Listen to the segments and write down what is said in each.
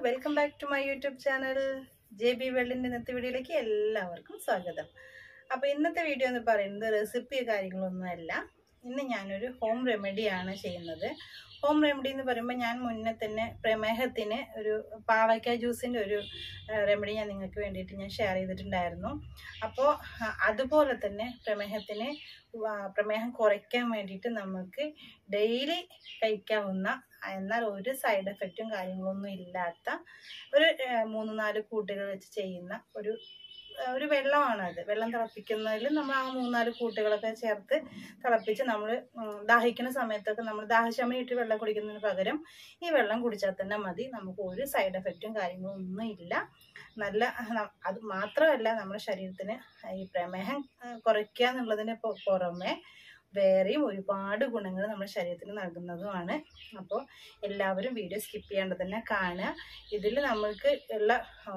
welcome back to my YouTube channel J B വെള്ളിൻ്റെ ഇന്നത്തെ വീഡിയോയിലേക്ക് എല്ലാവർക്കും സ്വാഗതം അപ്പോൾ ഇന്നത്തെ വീഡിയോ എന്ന് പറയുന്നത് റെസിപ്പി കാര്യങ്ങളൊന്നുമല്ല ഇന്ന് ഞാനൊരു ഹോം റെമഡിയാണ് ചെയ്യുന്നത് ഹോം റെമഡി എന്ന് പറയുമ്പോൾ ഞാൻ മുന്നേ തന്നെ പ്രമേഹത്തിന് ഒരു പാവയ്ക്ക ജ്യൂസിൻ്റെ ഒരു റെമഡി ഞാൻ നിങ്ങൾക്ക് വേണ്ടിയിട്ട് ഞാൻ ഷെയർ ചെയ്തിട്ടുണ്ടായിരുന്നു അപ്പോൾ അതുപോലെ തന്നെ പ്രമേഹത്തിന് വ- പ്രമേഹം കുറയ്ക്കാൻ വേണ്ടിയിട്ട് നമുക്ക് ഡെയിലി കഴിക്കാവുന്ന എന്നാൽ ഒരു സൈഡ് എഫക്റ്റും കാര്യങ്ങളൊന്നും ഇല്ലാത്ത ഒരു ഏഹ്, മൂന്ന് നാല് കൂട്ടുകൾ വെച്ച് ചെയ്യുന്ന ഒരു ഏഹ്, ഒരു വെള്ളമാണ് അത് വെള്ളം തിളപ്പിക്കുന്നതിൽ നമ്മൾ ആ മൂന്നാല് കൂട്ടുകളൊക്കെ ചേർത്ത് തിളപ്പിച്ച് നമ്മൾ ദാഹിക്കുന്ന സമയത്തൊക്കെ നമ്മൾ ദാഹശമനം ഇട്ട് വെള്ളം കുടിക്കുന്നതിന് പകരം ഈ വെള്ളം കുടിച്ചാൽ തന്നെ മതി നമുക്ക് ഒരു സൈഡ് എഫക്റ്റും കാര്യങ്ങളും ഒന്നും ഇല്ല നല്ല ന- അത് മാത്രമല്ല നമ്മുടെ ശരീരത്തിന് ഈ പ്രമേഹം ഏഹ്, കുറയ്ക്കുക എന്നുള്ളതിന് പൊ- പുറമെ വേറെയും ഒരുപാട് ഗുണങ്ങൾ നമ്മുടെ ശരീരത്തിന് നൽകുന്നതുമാണ് അപ്പോൾ എല്ലാവരും വീഡിയോ സ്കിപ്പ് ചെയ്യാണ്ട് തന്നെ കാണുക ഇതിൽ നമ്മൾക്ക് ഉള്ള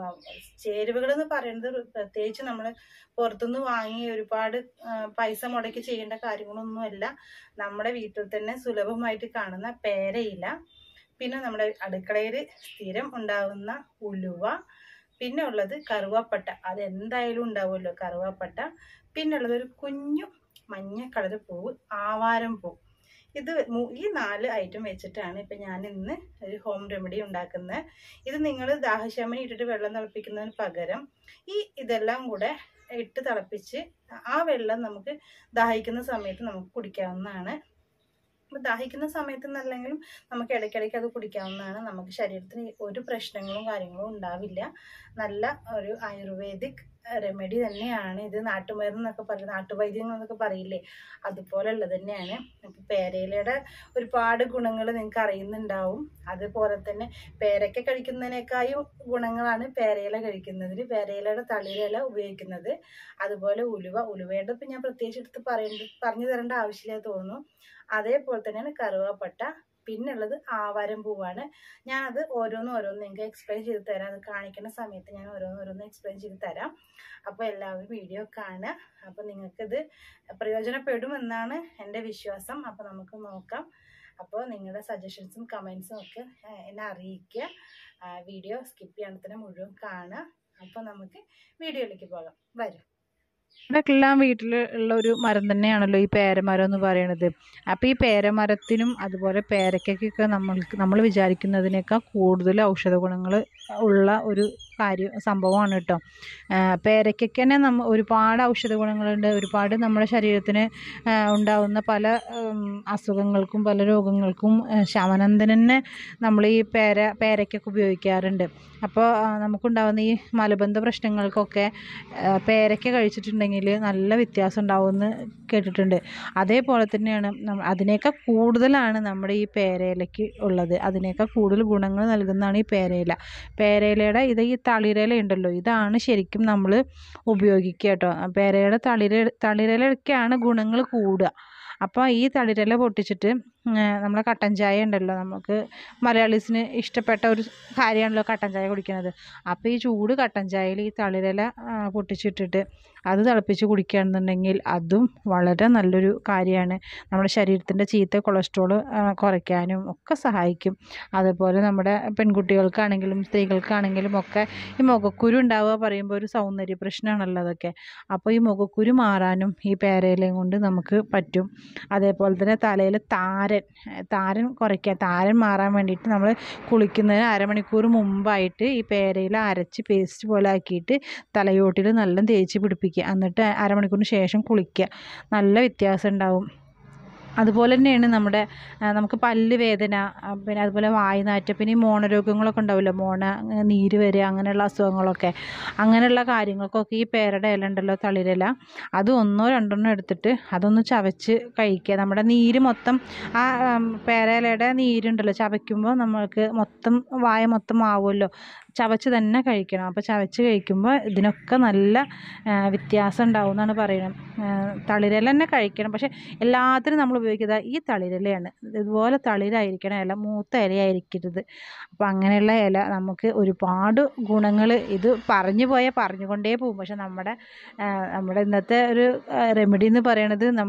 ചേരുവകൾ എന്ന് പറയുന്നത് പ്രത്യേകിച്ച് നമ്മൾ പുറത്തുനിന്ന് വാങ്ങി ഒരുപാട് ആ, പൈസ മുടക്കി ചെയ്യേണ്ട കാര്യങ്ങളൊന്നുമല്ല നമ്മുടെ വീട്ടിൽ തന്നെ സുലഭമായിട്ട് കാണുന്ന പേരയില പിന്നെ നമ്മുടെ അടുക്കളയിൽ സ്ഥിരം ഉണ്ടാകുന്ന ഉലുവ പിന്നെ ഉള്ളത് കറുവാപ്പട്ട അത് എന്തായാലും ഉണ്ടാവുമല്ലോ കറുവാപ്പട്ട പിന്നെ ഉള്ളത് ഒരു കുഞ്ഞു മഞ്ഞ കളർ പൂവ് ആവാരം പൂ ഇത് മു- ഈ നാല് ഐറ്റം വെച്ചിട്ടാണ് ഇപ്പം ഞാൻ ഇന്ന് ഒരു ഹോം റെമഡി ഉണ്ടാക്കുന്നത് ഇത് നിങ്ങൾ ദാഹശമനി ഇട്ടിട്ട് വെള്ളം തിളപ്പിക്കുന്നതിന് പകരം ഈ ഇതെല്ലാം കൂടെ ഇട്ട് തിളപ്പിച്ച് ആ വെള്ളം നമുക്ക് ദാഹിക്കുന്ന സമയത്ത് നമുക്ക് കുടിക്കാവുന്നതാണ് അപ്പോൾ ദാഹിക്കുന്ന സമയത്ത് എന്നല്ലെങ്കിലും നമുക്ക് ഇടയ്ക്കിടയ്ക്ക് അത് കുടിക്കാവുന്നതാണ് നമുക്ക് ശരീരത്തിന് ഒരു പ്രശ്നങ്ങളും കാര്യങ്ങളും ഉണ്ടാവില്ല നല്ല ഒരു ആയുർവേദിക് റെമഡി തന്നെയാണ് ഇത് നാട്ടുമരുന്ന് എന്നൊക്കെ പറയും നാട്ടുവൈദ്യം എന്നൊക്കെ പറയില്ലേ അതുപോലെ ഉള്ളത് തന്നെയാണ് അപ്പോൾ പേരയിലയുടെ ഒരുപാട് ഗുണങ്ങൾ നിങ്ങൾക്ക് അറിയുന്നുണ്ടാവും അതുപോലെ തന്നെ പേരയ്ക്ക കഴിക്കുന്നതിനേക്കാളും ഗുണങ്ങളാണ് പേരയില കഴിക്കുന്നതിന് പേരയിലയുടെ തളിരില ഉപയോഗിക്കുന്നത് അതുപോലെ ഉലുവ ഉലുവയുടെ ഇപ്പം ഞാൻ പ്രത്യേകിച്ച് എടുത്ത് പറയേണ്ട പറഞ്ഞു തരേണ്ട ആവശ്യമില്ല തോന്നുന്നു അതേപോലെ തന്നെയാണ് കറുവാപ്പട്ട പിന്നുള്ളത് ആവാരം പൂവാണ് ഞാനത് ഓരോന്നും ഓരോന്നും നിങ്ങൾക്ക് എക്സ്പ്ലെയിൻ ചെയ്ത് തരാം അത് കാണിക്കുന്ന സമയത്ത് ഞാൻ ഓരോന്ന് ഓരോന്ന് എക്സ്പ്ലെയിൻ ചെയ്ത് തരാം അപ്പോൾ എല്ലാവരും വീഡിയോ കാണുക അപ്പോൾ നിങ്ങൾക്കിത് പ്രയോജനപ്പെടുമെന്നാണ് എൻ്റെ വിശ്വാസം അപ്പോൾ നമുക്ക് നോക്കാം അപ്പോൾ നിങ്ങളുടെ സജഷൻസും കമൻസും ഒക്കെ ആ, എന്നെ അറിയിക്കുക വീഡിയോ സ്കിപ്പ് ചെയ്യാണ്ട് തന്നെ മുഴുവൻ കാണുക അപ്പോൾ നമുക്ക് വീഡിയോയിലേക്ക് പോകാം വരും ഇവിടെയെല്ലാം വീട്ടിൽ ഉള്ള ഒരു മരം തന്നെയാണല്ലോ ഈ പേരമരം എന്ന് പറയുന്നത് അപ്പോൾ ഈ പേരമരത്തിനും അതുപോലെ പേരയ്ക്കൊക്കെ നമ്മൾക്ക് നമ്മൾ വിചാരിക്കുന്നതിനേക്കാൾ കൂടുതൽ ഔഷധ ഗുണങ്ങൾ ഉള്ള ഒരു കാര്യം സംഭവമാണ് കേട്ടോ പേരയ്ക്കൊക്കെ തന്നെ നമ്മ ഒരുപാട് ഔഷധ ഗുണങ്ങളുണ്ട് ഒരുപാട് നമ്മുടെ ശരീരത്തിന് ആ, ഉണ്ടാവുന്ന പല ഉം, അസുഖങ്ങൾക്കും പല രോഗങ്ങൾക്കും ആ, ശമനം തന്നെ നമ്മൾ ഈ പേര പേരയ്ക്കൊക്കെ ഉപയോഗിക്കാറുണ്ട് അപ്പോൾ ആ, നമുക്കുണ്ടാവുന്ന ഈ മലബന്ധ പ്രശ്നങ്ങൾക്കൊക്കെ ആ, പേരയ്ക്ക കഴിച്ചിട്ടുണ്ടെങ്കിൽ നല്ല വ്യത്യാസം ഉണ്ടാവുമെന്ന് കേട്ടിട്ടുണ്ട് അതേപോലെ തന്നെയാണ് നമ്മ- അതിനേക്കാൾ കൂടുതലാണ് നമ്മുടെ ഈ പേരയിലയ്ക്ക് ഉള്ളത് അതിനേക്കാൾ കൂടുതൽ ഗുണങ്ങൾ നൽകുന്നതാണ് ഈ പേരയില പേരയിലയുടെ ഇത് ഈ തളിരില ഉണ്ടല്ലോ ഇതാണ് ശരിക്കും നമ്മൾ ഉപയോഗിക്കുക കേട്ടോ പേരയുടെ തളിര തളിരിലയ്ക്കാണ് ഗുണങ്ങൾ കൂടുക അപ്പോൾ ഈ തളിരില പൊട്ടിച്ചിട്ട് നമ്മളെ കട്ടൻ ചായ ഉണ്ടല്ലോ നമുക്ക് മലയാളീസിന് ഇഷ്ടപ്പെട്ട ഒരു കാര്യമാണല്ലോ കട്ടൻ ചായ കുടിക്കുന്നത് അപ്പോൾ ഈ ചൂട് കട്ടൻ ചായയിൽ ഈ തളിരില ആ, പൊട്ടിച്ചിട്ടിട്ട് അത് തിളപ്പിച്ച് കുടിക്കുകയാണെന്നുണ്ടെങ്കിൽ അതും വളരെ നല്ലൊരു കാര്യമാണ് നമ്മുടെ ശരീരത്തിൻ്റെ ചീത്ത കൊളസ്ട്രോൾ കുറയ്ക്കാനും ഒക്കെ സഹായിക്കും അതുപോലെ നമ്മുടെ പെൺകുട്ടികൾക്കാണെങ്കിലും സ്ത്രീകൾക്കാണെങ്കിലും ഒക്കെ ഈ മുഖക്കുരു ഉണ്ടാവുക പറയുമ്പോൾ ഒരു സൗന്ദര്യ പ്രശ്നമാണല്ലോ അതൊക്കെ അപ്പോൾ ഈ മുഖക്കുരു മാറാനും ഈ പേരയിലയും കൊണ്ട് നമുക്ക് പറ്റും അതേപോലെ തന്നെ തലയിൽ താരൻ താരൻ കുറയ്ക്കാൻ താരൻ മാറാൻ വേണ്ടിയിട്ട് നമ്മൾ കുളിക്കുന്നതിന് അരമണിക്കൂർ മുമ്പായിട്ട് ഈ പേരയില അരച്ച് പേസ്റ്റ് പോലെ ആക്കിയിട്ട് തലയോട്ടിൽ നല്ല തേച്ച് പിടിപ്പിക്കുക എന്നിട്ട് അരമണിക്കൂറിന് ശേഷം കുളിക്കുക നല്ല വ്യത്യാസം ഉണ്ടാവും അതുപോലെ തന്നെയാണ് നമ്മുടെ ആ, നമുക്ക് പല്ല് വേദന ആ, പിന്നെ അതുപോലെ വായുനാറ്റം പിന്നെ ഈ മോണരോഗങ്ങളൊക്കെ ഉണ്ടാവില്ല മോണ ആ, നീര് വരിക അങ്ങനെയുള്ള അസുഖങ്ങളൊക്കെ അങ്ങനെയുള്ള കാര്യങ്ങൾക്കൊക്കെ ഈ പേരയുടെ ഇല ഉണ്ടല്ലോ തളിരില അത് ഒന്നോ രണ്ടെണ്ണോ എടുത്തിട്ട് അതൊന്ന് ചവച്ച് കഴിക്കുക നമ്മുടെ നീര് മൊത്തം ആ ഉം, പേരയിലയുടെ നീരുണ്ടല്ലോ ചവയ്ക്കുമ്പോൾ നമ്മൾക്ക് മൊത്തം വായ മൊത്തം ആവുമല്ലോ ചവച്ച് തന്നെ കഴിക്കണം അപ്പോൾ ചവച്ച് കഴിക്കുമ്പോൾ ഇതിനൊക്കെ നല്ല ആ, വ്യത്യാസം ഉണ്ടാവും എന്നാണ് പറയുന്നത് തളിരില തന്നെ കഴിക്കണം പക്ഷേ എല്ലാത്തിനും നമ്മൾ ഉപയോഗിക്കുന്നത് ഈ തളിരിലയാണ് ഇതുപോലെ തളിരായിരിക്കണം ഇല മൂത്ത ഇലയായിരിക്കരുത് അപ്പോൾ അങ്ങനെയുള്ള ഇല നമുക്ക് ഒരുപാട് ഗുണങ്ങൾ ഇത് പറഞ്ഞു പോയാൽ പറഞ്ഞുകൊണ്ടേ പോകും പക്ഷെ നമ്മുടെ ആ, നമ്മുടെ ഇന്നത്തെ ഒരു റെമഡി എന്ന് പറയണത് നമ്മൾ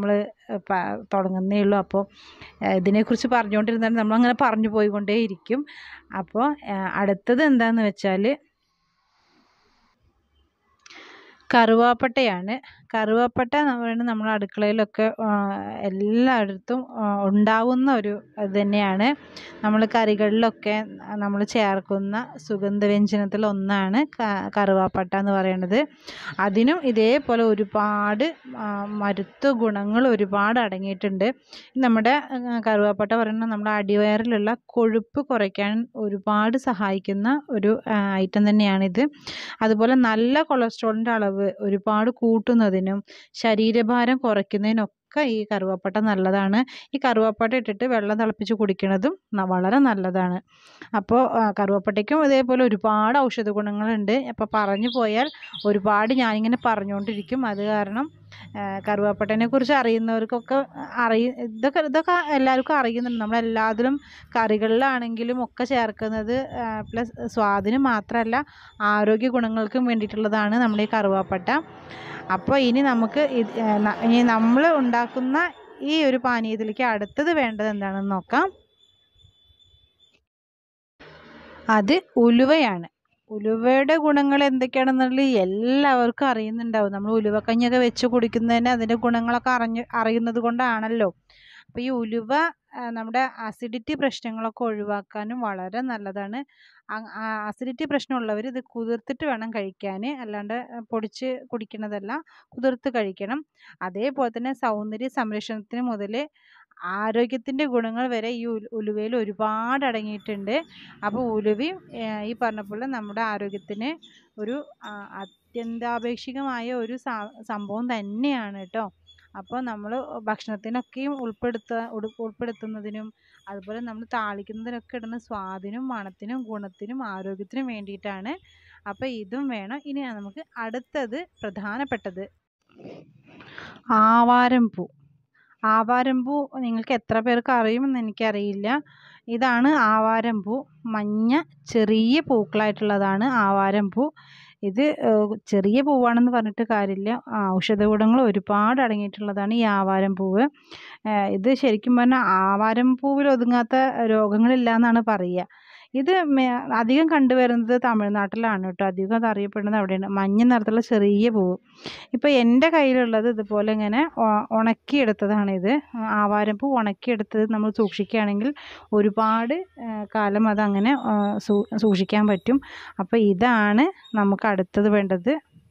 പ- തുടങ്ങുന്നേ ഉള്ളൂ അപ്പോൾ ഏഹ് ഇതിനെക്കുറിച്ച് പറഞ്ഞുകൊണ്ടിരുന്നാൽ നമ്മളങ്ങനെ പറഞ്ഞു പോയിക്കൊണ്ടേയിരിക്കും അപ്പോൾ ഏഹ് അടുത്തത് എന്താണെന്ന് വെച്ചാൽ കറുവാപ്പട്ടയാണ് കറുവാപ്പട്ട എന്ന് പറയുന്നത് നമ്മുടെ അടുക്കളയിലൊക്കെ ആ, എല്ലായിടത്തും ആ, ഉണ്ടാവുന്ന ഒരു ഇത് തന്നെയാണ് നമ്മൾ കറികളിലൊക്കെ നമ്മൾ ചേർക്കുന്ന സുഗന്ധവ്യഞ്ജനത്തിൽ ഒന്നാണ് ക- കറുവാപ്പട്ട എന്ന് പറയുന്നത് അതിനും ഇതേപോലെ ഒരുപാട് ആ, മരുത്വ ഗുണങ്ങൾ ഒരുപാട് അടങ്ങിയിട്ടുണ്ട് നമ്മുടെ ആ, കറുവാപ്പട്ട പറയുന്നത് നമ്മുടെ അടിവയറിലുള്ള കൊഴുപ്പ് കുറയ്ക്കാൻ ഒരുപാട് സഹായിക്കുന്ന ഒരു ഐറ്റം തന്നെയാണിത് അതുപോലെ നല്ല കൊളസ്ട്രോളിൻ്റെ അളവ് ഒരുപാട് കൂട്ടുന്നതിനും ശരീരഭാരം കുറയ്ക്കുന്നതിനൊക്കെ ഈ കറുവാപ്പട്ട നല്ലതാണ് ഈ കറുവാപ്പട്ട ഇട്ടിട്ട് വെള്ളം തിളപ്പിച്ച് കുടിക്കുന്നതും ന- വളരെ നല്ലതാണ് അപ്പോൾ കറുവാപ്പട്ടയ്ക്കും ഇതേപോലെ ഒരുപാട് ഔഷധ ഗുണങ്ങളുണ്ട് അപ്പോൾ പറഞ്ഞു പോയാൽ ഒരുപാട് ഞാനിങ്ങനെ പറഞ്ഞുകൊണ്ടിരിക്കും അത് കാരണം കറുവാപ്പട്ടനെ കുറിച്ച് അറിയുന്നവർക്കൊക്കെ അറിയ ഇതൊക്കെ ഇതൊക്കെ എല്ലാവർക്കും അറിയുന്നുണ്ട് നമ്മളെല്ലാത്തിലും കറികളിലാണെങ്കിലും ഒക്കെ ചേർക്കുന്നത് പ്ലസ് സ്വാദിന് മാത്രമല്ല ആരോഗ്യ ഗുണങ്ങൾക്കും വേണ്ടിയിട്ടുള്ളതാണ് നമ്മുടെ ഈ കറുവാപ്പട്ട അപ്പോൾ ഇനി നമുക്ക് ഇത് ഏ, ന- ഇനി നമ്മൾ ഉണ്ടാക്കുന്ന ഈ ഒരു പാനീയത്തിലേക്ക് അടുത്തത് വേണ്ടത് എന്താണെന്ന് നോക്കാം അത് ഉലുവയാണ് ഉലുവയുടെ ഗുണങ്ങൾ എന്തൊക്കെയാണെന്നുള്ളത് എല്ലാവർക്കും അറിയുന്നുണ്ടാവും നമ്മൾ ഉലുവക്കഞ്ഞൊക്കെ വെച്ച് കുടിക്കുന്നതിന് അതിൻ്റെ ഗുണങ്ങളൊക്കെ അറിഞ്ഞ് അറിയുന്നത് കൊണ്ടാണല്ലോ അപ്പോൾ ഈ ഉലുവ ആ, നമ്മുടെ അസിഡിറ്റി പ്രശ്നങ്ങളൊക്കെ ഒഴിവാക്കാനും വളരെ നല്ലതാണ് അസിഡിറ്റി പ്രശ്നമുള്ളവർ ഇത് കുതിർത്തിട്ട് വേണം കഴിക്കാൻ അല്ലാണ്ട് ആ, പൊടിച്ച് കുടിക്കുന്നതല്ല കുതിർത്ത് കഴിക്കണം അതേപോലെ തന്നെ സൗന്ദര്യ സംരക്ഷണത്തിന് മുതൽ ആരോഗ്യത്തിൻ്റെ ഗുണങ്ങൾ വരെ ഈ ഉലു ഉലുവയിൽ ഒരുപാട് അടങ്ങിയിട്ടുണ്ട് അപ്പോൾ ഉലുവയും ഏ, ഈ പറഞ്ഞ പോലെ നമ്മുടെ ആരോഗ്യത്തിന് ഒരു ആ, അത്യന്താപേക്ഷികമായ ഒരു സ- സംഭവം തന്നെയാണ് കേട്ടോ അപ്പോൾ നമ്മൾ ഭക്ഷണത്തിനൊക്കെയും ഉൾപ്പെടുത്ത ഉൾ- ഉൾപ്പെടുത്തുന്നതിനും അതുപോലെ നമ്മൾ താളിക്കുന്നതിനൊക്കെ ഇടുന്ന സ്വാദിനും മണത്തിനും ഗുണത്തിനും ആരോഗ്യത്തിനും വേണ്ടിയിട്ടാണ് അപ്പോൾ ഇതും വേണം ഇനി നമുക്ക് അടുത്തത് പ്രധാനപ്പെട്ടത് ആവാരം പൂ ആവാരം പൂ നിങ്ങൾക്ക് എത്ര പേർക്ക് അറിയുമെന്ന് എനിക്കറിയില്ല ഇതാണ് ആവാരം പൂ മഞ്ഞ ചെറിയ പൂക്കളായിട്ടുള്ളതാണ് ആവാരം പൂ ഇത് ഏഹ്, ചെറിയ പൂവാണെന്ന് പറഞ്ഞിട്ട് കാര്യമില്ല ആ, ഔഷധ ഗുണങ്ങൾ ഒരുപാട് അടങ്ങിയിട്ടുള്ളതാണ് ഈ ആവാരം പൂവ് ഏഹ്, ഇത് ശരിക്കും പറഞ്ഞാൽ ആവാരം പൂവിൽ ഒതുങ്ങാത്ത രോഗങ്ങളില്ല എന്നാണ് പറയുക ഇത് മേ- അധികം കണ്ടുവരുന്നത് തമിഴ്നാട്ടിലാണ് കേട്ടോ അധികം അത് അറിയപ്പെടുന്നത് അവിടെയാണ് മഞ്ഞ നിറത്തിലുള്ള ചെറിയ പൂവ് ഇപ്പോൾ എൻ്റെ കയ്യിലുള്ളത് ഇതുപോലെ ഇങ്ങനെ ഉ- ഉണക്കിയെടുത്തതാണിത് ആവാരം പൂ ഉണക്കിയെടുത്തത് നമ്മൾ സൂക്ഷിക്കുകയാണെങ്കിൽ ഒരുപാട് ആ, കാലം അതങ്ങനെ ആ, സൂ- സൂക്ഷിക്കാൻ പറ്റും അപ്പോൾ ഇതാണ് നമുക്ക് അടുത്തത് വേണ്ടത്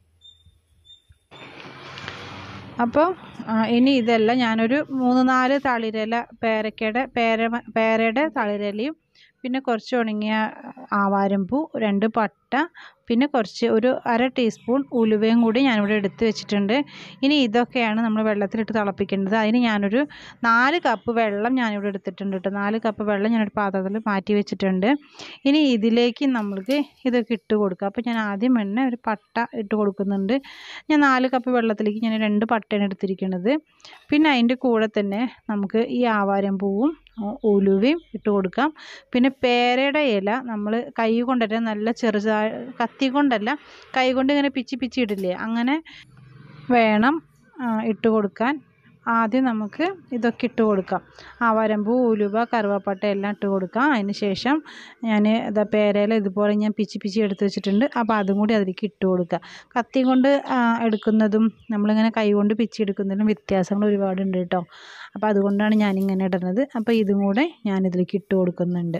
അപ്പോൾ ആ, ഇനി ഇതെല്ലാം ഞാനൊരു മൂന്ന് നാല് തളിരില പേരക്കയുടെ പേര പേരയുടെ തളിരിലയും പിന്നെ കുറച്ച് ഉണങ്ങിയ ആവാരമ്പൂ രണ്ട് പട്ട പിന്നെ കുറച്ച് ഒരു അര ടീസ്പൂൺ ഉലുവയും കൂടി ഞാനിവിടെ എടുത്ത് വെച്ചിട്ടുണ്ട് ഇനി ഇതൊക്കെയാണ് നമ്മൾ വെള്ളത്തിലിട്ട് തിളപ്പിക്കേണ്ടത് അതിന് ഞാനൊരു നാല് കപ്പ് വെള്ളം ഞാനിവിടെ എടുത്തിട്ടുണ്ട് കേട്ടോ നാല് കപ്പ് വെള്ളം ഞാനൊരു പാത്രത്തിൽ മാറ്റി വെച്ചിട്ടുണ്ട് ഇനി ഇതിലേക്ക് നമ്മൾക്ക് ഇതൊക്കെ ഇട്ട് കൊടുക്കുക അപ്പോൾ ഞാൻ ആദ്യം എണ്ണ ഒരു പട്ട ഇട്ട് കൊടുക്കുന്നുണ്ട് ഞാൻ നാല് കപ്പ് വെള്ളത്തിലേക്ക് ഞാൻ രണ്ട് പട്ടയാണ് എടുത്തിരിക്കുന്നത് പിന്നെ അതിൻ്റെ കൂടെ തന്നെ നമുക്ക് ഈ ആവാരം പൂവും ഉ- ഉലുവയും ഇട്ട് കൊടുക്കാം പിന്നെ പേരയുടെ ഇല നമ്മൾ കൈ കൊണ്ടല്ല നല്ല ചെറുതാ കത്തി കൊണ്ടല്ല കൈ കൊണ്ട് ഇങ്ങനെ പിച്ചി പിച്ചി ഇടില്ലേ അങ്ങനെ വേണം ആ, ഇട്ട് കൊടുക്കാൻ ആദ്യം നമുക്ക് ഇതൊക്കെ ഇട്ട് കൊടുക്കാം ആവാരമ്പൂ ഉലുവ കറുവാപ്പട്ട എല്ലാം ഇട്ട് കൊടുക്കാം അതിന് ശേഷം ഞാൻ ഇതാ പേരയില ഇതുപോലെ ഞാൻ പിച്ചി പിച്ചി എടുത്ത് വെച്ചിട്ടുണ്ട് അപ്പോൾ അതും കൂടി അതിലേക്ക് ഇട്ട് കൊടുക്കുക കത്തി കൊണ്ട് ആ, എടുക്കുന്നതും നമ്മളിങ്ങനെ കൈ കൊണ്ട് പിച്ചി എടുക്കുന്നതിലും വ്യത്യാസങ്ങൾ ഒരുപാടുണ്ട് കേട്ടോ അപ്പോൾ അതുകൊണ്ടാണ് ഞാനിങ്ങനെ ഇടുന്നത് അപ്പോൾ ഇതും കൂടെ ഞാനിതിലേക്ക് ഇട്ട് കൊടുക്കുന്നുണ്ട്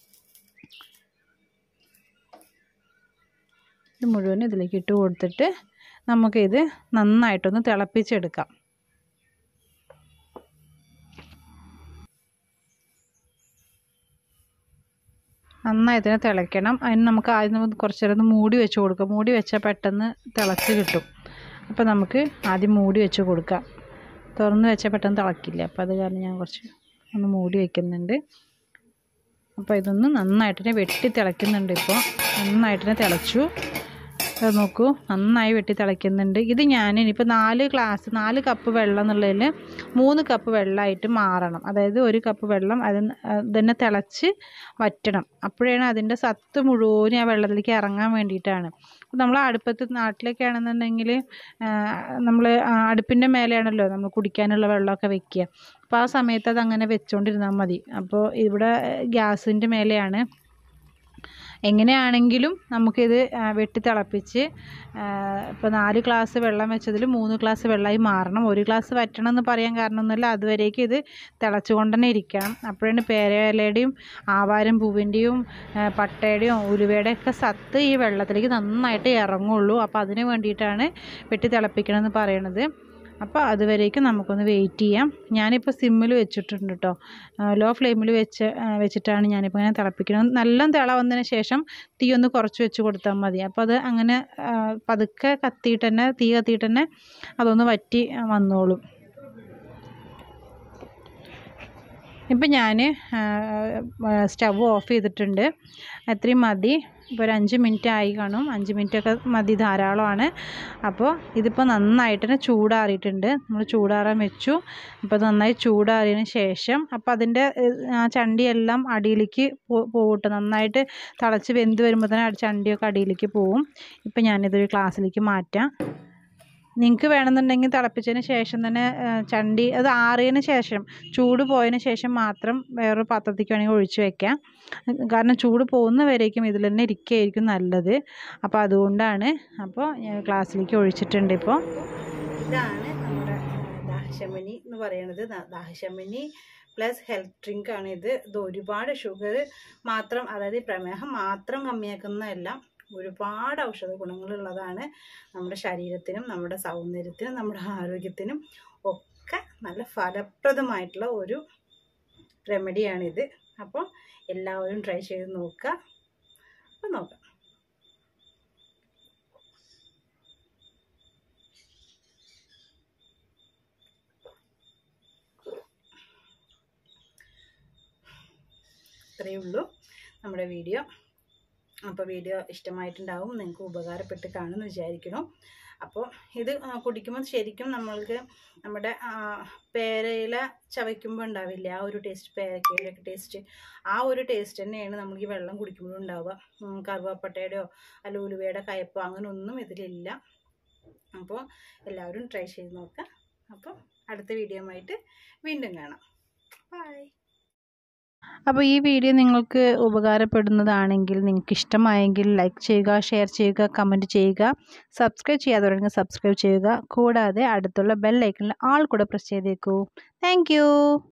ഇത് മുഴുവൻ ഇതിലേക്ക് ഇട്ട് കൊടുത്തിട്ട് നമുക്കിത് നന്നായിട്ടൊന്ന് തിളപ്പിച്ചെടുക്കാം നന്നായി ഇതിനെ തിളയ്ക്കണം അതിന് നമുക്ക് ആദ്യം ഒന്ന് കുറച്ച് നേരം ഒന്ന് മൂടി വെച്ച് കൊടുക്കാം മൂടി വെച്ചാൽ പെട്ടെന്ന് തിളച്ച് കിട്ടും അപ്പോൾ നമുക്ക് ആദ്യം മൂടി വെച്ച് കൊടുക്കാം തുറന്ന് വെച്ചാൽ പെട്ടെന്ന് തിളക്കില്ല അപ്പോൾ അത് കാരണം ഞാൻ കുറച്ച് ഒന്ന് മൂടി വയ്ക്കുന്നുണ്ട് അപ്പോൾ ഇതൊന്ന് നന്നായിട്ട് തന്നെ വെട്ടി തിളയ്ക്കുന്നുണ്ട് ഇപ്പോൾ നന്നായിട്ട് തന്നെ തിളച്ചു അത് നോക്കൂ നന്നായി വെട്ടി തിളയ്ക്കുന്നുണ്ട് ഇത് ഞാൻ ഇനിയിപ്പോൾ നാല് ഗ്ലാസ് നാല് കപ്പ് വെള്ളം എന്നുള്ളതിൽ മൂന്ന് കപ്പ് വെള്ളമായിട്ട് മാറണം അതായത് ഒരു കപ്പ് വെള്ളം അത് തന്നെ തിളച്ച് വറ്റണം അപ്പോഴാണ് അതിൻ്റെ സത്ത് മുഴുവനും ആ വെള്ളത്തിലേക്ക് ഇറങ്ങാൻ വേണ്ടിയിട്ടാണ് നമ്മൾ അടുപ്പത്ത് നാട്ടിലൊക്കെ ആണെന്നുണ്ടെങ്കിൽ നമ്മൾ അടുപ്പിൻ്റെ മേലെയാണല്ലോ നമ്മൾ കുടിക്കാനുള്ള വെള്ളമൊക്കെ വെക്കുക അപ്പോൾ ആ സമയത്ത് അത് അങ്ങനെ വെച്ചുകൊണ്ടിരുന്നാൽ മതി അപ്പോൾ ഇവിടെ ഗ്യാസിൻ്റെ മേലെയാണ് എങ്ങനെയാണെങ്കിലും നമുക്കിത് ആ, വെട്ടി തിളപ്പിച്ച് ഇപ്പോൾ നാല് ഗ്ലാസ് വെള്ളം വെച്ചതിൽ മൂന്ന് ഗ്ലാസ് വെള്ളമായി മാറണം ഒരു ഗ്ലാസ് വറ്റണം എന്ന് പറയാൻ കാരണമൊന്നുമില്ല അതുവരേക്കും ഇത് തിളച്ചുകൊണ്ട് തന്നെ ഇരിക്കണം അപ്പോഴാണ് പേരയിലയുടെയും ആവാരം പൂവിൻ്റെയും പട്ടയുടെയും ഉലുവയുടെ ഒക്കെ സത്ത് ഈ വെള്ളത്തിലേക്ക് നന്നായിട്ട് ഇറങ്ങുള്ളൂ അപ്പോൾ അതിന് വേണ്ടിയിട്ടാണ് വെട്ടി തിളപ്പിക്കണമെന്ന് പറയണത് അപ്പോൾ അതുവരേക്കും നമുക്കൊന്ന് വെയിറ്റ് ചെയ്യാം ഞാനിപ്പോൾ സിമ്മിൽ വെച്ചിട്ടുണ്ട് കേട്ടോ ലോ ഫ്ലെയിമിൽ വെച്ച് ആ, വെച്ചിട്ടാണ് ഞാനിപ്പോൾ ഇങ്ങനെ തിളപ്പിക്കുന്നത് നല്ല തിള വന്നതിന് ശേഷം തീ ഒന്ന് കുറച്ച് വെച്ച് കൊടുത്താൽ മതി അപ്പോൾ അത് അങ്ങനെ ആ, പതുക്കെ കത്തിയിട്ട് തന്നെ തീ കത്തിയിട്ട് തന്നെ അതൊന്ന് വറ്റി വന്നോളും ഇപ്പം ഞാൻ സ്റ്റവ് ഓഫ് ചെയ്തിട്ടുണ്ട് അത്രയും മതി ഇപ്പോൾ ഒരു അഞ്ച് മിനിറ്റ് ആയി കാണും അഞ്ച് മിനിറ്റ് ഒക്കെ മതി ധാരാളമാണ് അപ്പോൾ ഇതിപ്പോൾ നന്നായിട്ട് തന്നെ ചൂടാറിയിട്ടുണ്ട് നമ്മൾ ചൂടാറാൻ വെച്ചു അപ്പോൾ ഇത് നന്നായി ചൂടാറിയതിന് ശേഷം അപ്പോൾ അതിൻ്റെ ഏഹ്, ആ ചണ്ടിയെല്ലാം അടിയിലേക്ക് പോ- പോകട്ടെ നന്നായിട്ട് തിളച്ച് വെന്ത് വരുമ്പോൾ തന്നെ ആ ചണ്ടിയൊക്കെ അടിയിലേക്ക് പോവും ഇപ്പം ഞാനിതൊരു ക്ലാസ്സിലേക്ക് മാറ്റാം നിങ്ങൾക്ക് വേണമെന്നുണ്ടെങ്കിൽ തിളപ്പിച്ചതിന് ശേഷം തന്നെ ആ, ചണ്ടി അത് ആറിയതിന് ശേഷം ചൂട് പോയതിന് ശേഷം മാത്രം വേറൊരു പാത്രത്തേക്ക് വേണമെങ്കിൽ ഒഴിച്ച് വെക്കാം കാരണം ചൂട് പോകുന്ന വരേക്കും ഇതിൽ തന്നെ ഇരിക്കുകയായിരിക്കും നല്ലത് അപ്പോൾ അതുകൊണ്ടാണ് അപ്പോൾ ഞാൻ ഗ്ലാസ്സിലേക്ക് ഒഴിച്ചിട്ടുണ്ട് ഇപ്പോൾ ഇതാണ് നമ്മുടെ ആ, ദാഹശമനി എന്ന് പറയുന്നത് ദാ- ദാഹശമനി പ്ലസ് ഹെൽത്ത് ഡ്രിങ്ക് ആണ് ഇത് ഇത് ഒരുപാട് ഷുഗർ മാത്രം അതായത് പ്രമേഹം മാത്രം കമ്മിയാക്കുന്നതല്ല ഒരുപാട് ഔഷധ ഗുണങ്ങളുള്ളതാണ് നമ്മുടെ ശരീരത്തിനും നമ്മുടെ സൗന്ദര്യത്തിനും നമ്മുടെ ആരോഗ്യത്തിനും ഒക്കെ നല്ല ഫലപ്രദമായിട്ടുള്ള ഒരു റെമഡിയാണിത് അപ്പോൾ എല്ലാവരും ട്രൈ ചെയ്ത് നോക്കുക അപ്പോൾ നോക്കാം ഇത്രയേ ഉള്ളൂ നമ്മുടെ വീഡിയോ അപ്പോൾ വീഡിയോ ഇഷ്ടമായിട്ടുണ്ടാവും നിങ്ങൾക്ക് ഉപകാരപ്പെട്ട് കാണുമെന്ന് വിചാരിക്കണം അപ്പോൾ ഇത് ആ, കുടിക്കുമ്പോൾ ശരിക്കും നമ്മൾക്ക് നമ്മുടെ ആ, പേരയില ചവയ്ക്കുമ്പോൾ ഉണ്ടാവില്ല ആ ഒരു ടേസ്റ്റ് പേരക്കയിലൊക്കെ ടേസ്റ്റ് ആ ഒരു ടേസ്റ്റ് തന്നെയാണ് നമുക്ക് ഈ വെള്ളം കുടിക്കുമ്പോഴും ഉണ്ടാവുക ഉം, കറുവാപ്പട്ടയുടെയോ അല്ല ഉലുവയുടെ കയ്പോ അങ്ങനെ ഒന്നും ഇതിലില്ല അപ്പോൾ എല്ലാവരും ട്രൈ ചെയ്ത് നോക്കുക അപ്പോൾ അടുത്ത വീഡിയോ ആയിട്ട് വീണ്ടും കാണാം ബൈ അപ്പോൾ ഈ വീഡിയോ നിങ്ങൾക്ക് ഉപകാരപ്പെടുന്നതാണെങ്കിൽ നിങ്ങൾക്ക് ഇഷ്ടമായെങ്കിൽ ലൈക്ക് ചെയ്യുക ഷെയർ ചെയ്യുക കമൻറ്റ് ചെയ്യുക സബ്സ്ക്രൈബ് ചെയ്യാത്തവരെങ്കിൽ സബ്സ്ക്രൈബ് ചെയ്യുക കൂടാതെ അടുത്തുള്ള ബെൽ ഐക്കണിൽ ആൾ കൂടെ പ്രസ് ചെയ്തേക്കൂ താങ്ക്